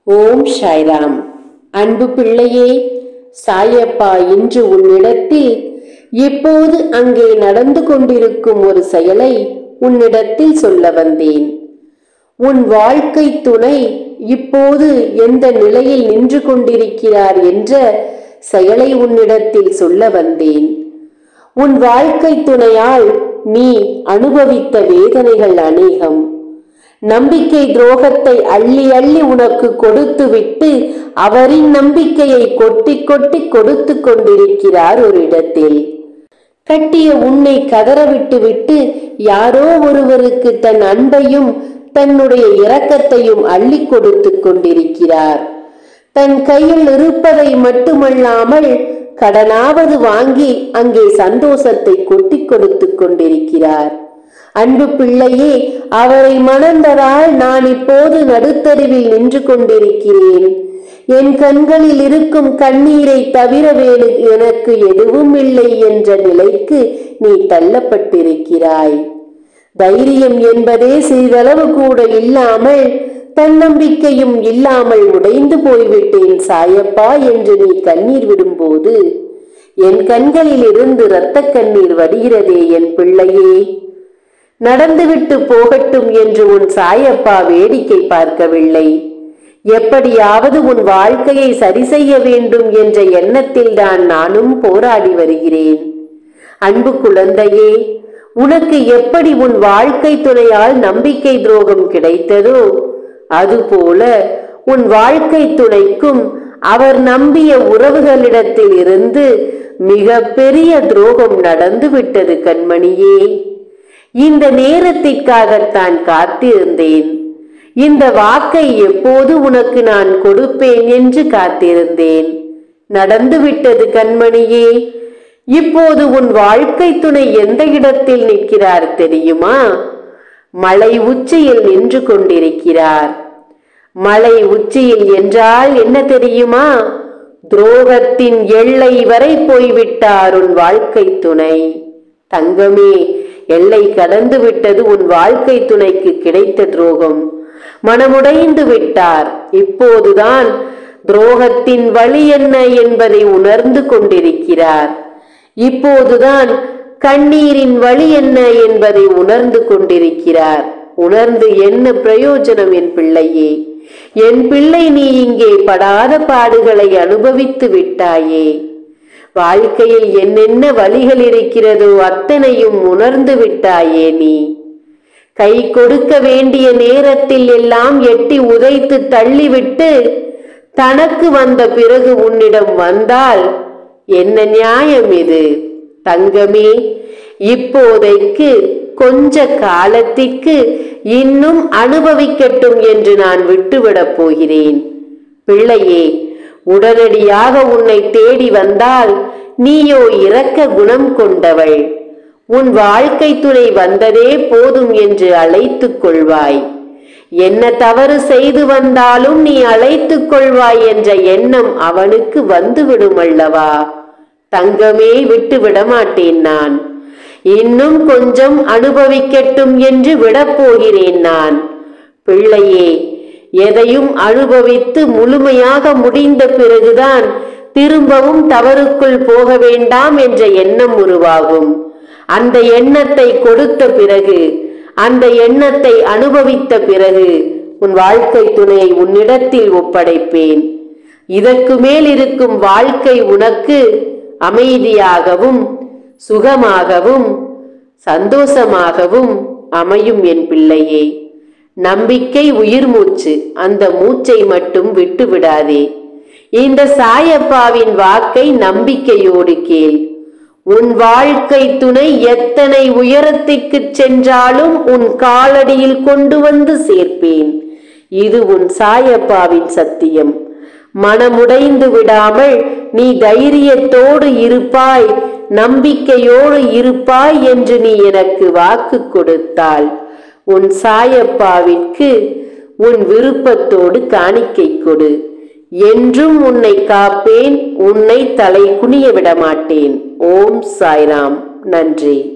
ஓம் சாய்ராம் அன்பு பிள்ளையே சாயப்பா இன்று உன்னிடத்தில் இப்போது அங்கே நடந்து கொண்டிருக்கும் ஒரு செயலை உன்னிடத்தில் சொல்ல வந்தேன் உன் வாழ்க்கை துணை இப்போது எந்த நிலையில் நின்று கொண்டிருக்கிறார் என்ற செயலை உன்னிடத்தில் சொல்ல வந்தேன் உன் வாழ்க்கை துணையால் நீ அனுபவித்த வேதனைகள் அநேகம் நம்பிக்கை துரோகத்தை அள்ளி அள்ளி உனக்கு கொடுத்துவிட்டு அவரின் நம்பிக்கையை கொட்டி கொட்டி கொடுத்து கொண்டிருக்கிறார் ஒரு இடத்தில் கட்டிய உன்னை கதறவிட்டு விட்டு யாரோ ஒருவருக்கு தன் அன்பையும் தன்னுடைய இரக்கத்தையும் அள்ளி கொடுத்து கொண்டிருக்கிறார் தன் கையில் இருப்பதை மட்டுமல்லாமல் கடனாவது வாங்கி அங்கே சந்தோஷத்தை கொட்டி கொடுத்து கொண்டிருக்கிறார் அன்பு பிள்ளையே அவரை மணந்ததால் நான் இப்போது நடுத்தருவில் நின்று கொண்டிருக்கிறேன் என் கண்களில் இருக்கும் கண்ணீரை தவிர வேறு எனக்கு எதுவும் இல்லை என்ற நிலைக்கு நீ தள்ளப்பட்டிருக்கிறாய் தைரியம் என்பதே சிறிதளவு கூட இல்லாமல் தன்னம்பிக்கையும் இல்லாமல் உடைந்து போய்விட்டேன் சாயப்பா என்று நீ கண்ணீர் விடும்போது என் கண்களில் இருந்து இரத்த கண்ணீர் வடிகிறதே என் பிள்ளையே நடந்துவிட்டு போகட்டும் என்று உன் சாயப்பா வேடிக்கை பார்க்கவில்லை எப்படியாவது உன் வாழ்க்கையை சரி செய்ய வேண்டும் என்ற எண்ணத்தில் தான் நானும் போராடி வருகிறேன் அன்பு குழந்தையே உனக்கு எப்படி உன் வாழ்க்கை துணையால் நம்பிக்கை துரோகம் கிடைத்ததோ அதுபோல உன் வாழ்க்கை துணைக்கும் அவர் நம்பிய உறவுகளிடத்தில் இருந்து மிக பெரிய துரோகம் நடந்து விட்டது கண்மணியே இந்த நேரத்திற்காகத்தான் காத்திருந்தேன் இந்த வாக்கை எப்போது உனக்கு நான் கொடுப்பேன் என்று காத்திருந்தேன் நடந்துவிட்டது கண்மணியே இப்போது உன் வாழ்க்கை துணை எந்த இடத்தில் நிற்கிறார் தெரியுமா மலை உச்சியில் நின்று கொண்டிருக்கிறார் மலை உச்சியில் என்றால் என்ன தெரியுமா துரோகத்தின் எல்லை வரை போய்விட்டார் உன் வாழ்க்கை துணை தங்கமே எல்லை கடந்து விட்டது உன் வாழ்க்கை துணைக்கு கிடைத்த துரோகம் மனமுடைந்து விட்டார் இப்போதுதான் துரோகத்தின் வழி என்ன என்பதை உணர்ந்து கொண்டிருக்கிறார் இப்போதுதான் கண்ணீரின் வழி என்ன என்பதை உணர்ந்து கொண்டிருக்கிறார் உணர்ந்து என்ன பிரயோஜனம் என் பிள்ளையே என் பிள்ளை நீ இங்கே படாத பாடுகளை அனுபவித்து விட்டாயே வாழ்க்கையில் என்னென்ன வழிகள் இருக்கிறதோ அத்தனையும் உணர்ந்து விட்டாயே நீ கை கொடுக்க வேண்டிய நேரத்தில் எல்லாம் எட்டி உதைத்து தள்ளிவிட்டு தனக்கு வந்த பிறகு உன்னிடம் வந்தால் என்ன நியாயம் இது தங்கமே இப்போதைக்கு கொஞ்ச காலத்திற்கு இன்னும் அனுபவிக்கட்டும் என்று நான் விட்டுவிடப் போகிறேன் பிள்ளையே உடனடியாக உன்னை தேடி வந்தால் நீயோ இரக்க குணம் கொண்டவள் உன் வாழ்க்கை துணை வந்ததே போதும் என்று அழைத்துக் கொள்வாய் என்ன தவறு செய்து வந்தாலும் நீ அழைத்துக் கொள்வாய் என்ற எண்ணம் அவனுக்கு வந்துவிடும் அல்லவா தங்கமே விட்டு விடமாட்டேன் நான் இன்னும் கொஞ்சம் அனுபவிக்கட்டும் என்று விடப்போகிறேன் நான் பிள்ளையே எதையும் அனுபவித்து முழுமையாக முடிந்த பிறகுதான் திரும்பவும் தவறுக்குள் போக வேண்டாம் என்ற எண்ணம் உருவாகும் அந்த எண்ணத்தை கொடுத்த பிறகு அந்த எண்ணத்தை அனுபவித்த பிறகு உன் வாழ்க்கை துணையை உன்னிடத்தில் ஒப்படைப்பேன் இதற்கு மேல் இருக்கும் வாழ்க்கை உனக்கு அமைதியாகவும் சுகமாகவும் சந்தோஷமாகவும் அமையும் என் பிள்ளையே நம்பிக்கை உயிர் மூச்சு அந்த மூச்சை மட்டும் விட்டு விடாதே இந்த சாயப்பாவின் வாக்கை நம்பிக்கையோடு கேள் உன் வாழ்க்கை துணை எத்தனை உயரத்திற்கு சென்றாலும் உன் காலடியில் கொண்டு வந்து சேர்ப்பேன் இது உன் சாயப்பாவின் சத்தியம் மனமுடைந்து விடாமல் நீ தைரியத்தோடு இருப்பாய் நம்பிக்கையோடு இருப்பாய் என்று நீ எனக்கு வாக்கு கொடுத்தால் உன் சாயப்பாவிற்கு உன் விருப்பத்தோடு காணிக்கை கொடு என்றும் உன்னை காப்பேன் உன்னை தலை குனிய விட மாட்டேன் ஓம் சாய்ராம் நன்றி